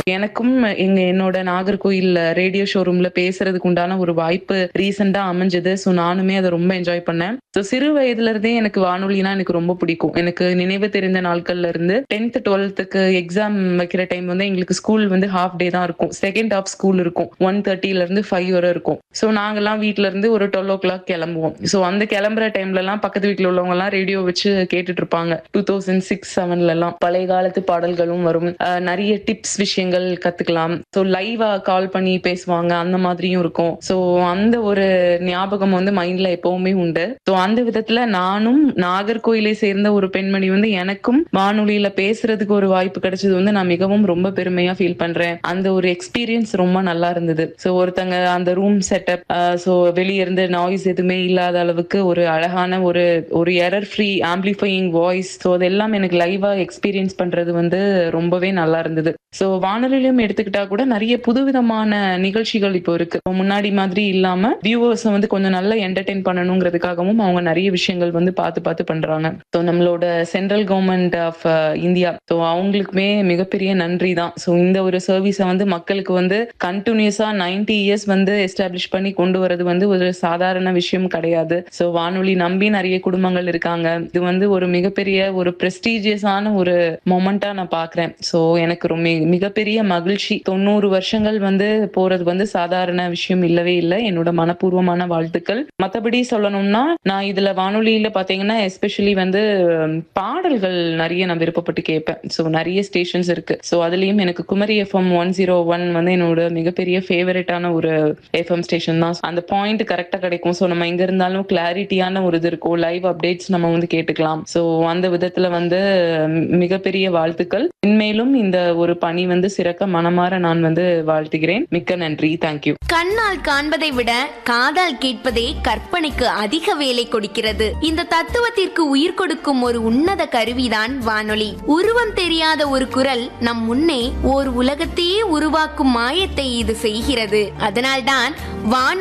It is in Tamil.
எனக்கும் எங்க என்னோட நாகர்கோயில் ரேடியோ ஷோரூம்ல பேசுறதுக்கு உண்டான ஒரு வாய்ப்பு ரீசெண்டா அமைஞ்சது ஸோ நானுமே அதை ரொம்ப என்ஜாய் பண்ணேன் ஸோ சிறு வயதுல இருந்தே எனக்கு வானொலினா எனக்கு ரொம்ப பிடிக்கும் எனக்கு நினைவு தெரிந்த நாட்கள்ல இருந்து டென்த் டுவெல்த்துக்கு எக்ஸாம் வைக்கிற டைம் வந்து எங்களுக்கு ஸ்கூல் வந்து ஹாஃப் டே தான் இருக்கும் செகண்ட் ஹாஃப் ஸ்கூல் இருக்கும் ஒன் தேர்ட்டில இருந்து ஃபைவ் வரை இருக்கும் ஸோ நாங்கெல்லாம் வீட்ல இருந்து ஒரு டுவெல் ஓ கிளாக் கிளம்புவோம் ஸோ அந்த கிளம்புற டைம்ல எல்லாம் பக்கத்து வீட்டுல உள்ளவங்க எல்லாம் ரேடியோ வச்சு கேட்டுட்டு இருப்பாங்க டூ தௌசண்ட் சிக்ஸ் செவன்ல எல்லாம் பழைய காலத்து பாடல்களும் வரும் அஹ் நிறைய டிப்ஸ் விஷயங்கள் கத்துக்கலாம் ஸோ லைவா கால் பண்ணி பேசுவாங்க அந்த மாதிரியும் இருக்கும் ஸோ அந்த ஒரு ஞாபகம் வந்து மைண்ட்ல எப்பவுமே உண்டு ஸோ அந்த விதத்துல நானும் நாகர்கோயிலை சேர்ந்த ஒரு பெண்மணி வந்து எனக்கும் வானொலியில பேசுறதுக்கு ஒரு வாய்ப்பு கிடைச்சது வந்து நான் மிகவும் ரொம்ப பெருமையா ஃபீல் பண்றேன் அந்த ஒரு எக்ஸ்பீரியன்ஸ் ரொம்ப நல்லா இருந்தது ஸோ ஒருத்தங்க அந்த ரூம் செட்டப் ஸோ வெளிய இருந்து நாய்ஸ் எதுவுமே இல்லாத அளவுக்கு ஒரு அழகான ஒரு ஒரு error free amplifying voice so அதெல்லாம் எனக்கு லைவா எக்ஸ்பீரியன்ஸ் பண்றது வந்து ரொம்பவே நல்லா இருந்தது ஸோ வானொலியிலும் எடுத்துக்கிட்டா கூட நிறைய புதுவிதமான நிகழ்ச்சிகள் இப்போ இருக்கு இப்போ முன்னாடி மாதிரி இல்லாம வியூவர்ஸை வந்து கொஞ்சம் நல்லா என்டர்டெயின் பண்ணணுங்கிறதுக்காகவும் அவங்க நிறைய விஷயங்கள் வந்து பார்த்து பார்த்து பண்றாங்க ஸோ நம்மளோட central government of India so அவங்களுக்குமே மிகப்பெரிய நன்றி தான் ஸோ இந்த ஒரு சர்வீஸை வந்து மக்களுக்கு வந்து கண்டினியூஸா நைன்டி இயர்ஸ் வந்து எஸ்டாப்ளிஷ் பண்ணி கொண்டு வரது வந்து ஒரு சாதாரண விஷயம் கிடையாது ஸோ வானொலி நம்பி நிறைய குடும்பங்கள் இருக்காங்க இது வந்து ஒரு மிகப்பெரிய ஒரு பிரஸ்டீஜியஸான ஒரு மொமெண்டா நான் பாக்குறேன் ஸோ எனக்கு ரொம்ப மிகப்பெரிய மகிழ்ச்சி தொண்ணூறு வருஷங்கள் வந்து போறது வந்து சாதாரண விஷயம் இல்லவே இல்லை என்னோட மனப்பூர்வமான வாழ்த்துக்கள் மத்தபடி சொல்லணும்னா நான் இதுல வானொலியில பாத்தீங்கன்னா எஸ்பெஷலி வந்து உம், பாடல்கள் நிறைய நான் விருப்பப்பட்டு கேட்பேன் ஸோ நிறைய ஸ்டேஷன்ஸ் இருக்கு ஸோ அதுலயும் எனக்கு Kumari FM one zero one வந்து என்னோட மிகப்பெரிய ஃபேவரட்டான ஒரு எஃப்எம் ஸ்டேஷன் தான் அந்த பாயிண்ட் கரெக்டா கிடைக்கும் ஸோ நம்ம எங்க இருந்தாலும் கிளாரிட்டியான ஒரு இது இருக்கும் லைவ் அப்டேட்ஸ் நம்ம வந்து கேட்டுக்கலாம் ஸோ அந்த விதத்துல வந்து உம், மிகப்பெரிய வாழ்த்துக்கள் இன்மேலும் இந்த ஒரு பணி வந்து சிறக்க மனமாற நான் வந்து வாழ்த்துகிறேன் மிக்க நன்றி தேங்க்யூ கண்ணால் காண்பதை விட காதால் கேட்பதே கற்பனைக்கு அதிக வேலை கொடுக்கிறது இந்த தத்துவத்திற்கு உயிர் கொடுக்கும் ஒரு உன்னத கருவிதான் வானொலி உருவம் தெரியாத ஒரு குரல் நம் முன்னே ஓர் உலகத்தையே உருவாக்கும் மாயத்தை இது செய்கிறது அதனால்தான் வானொலி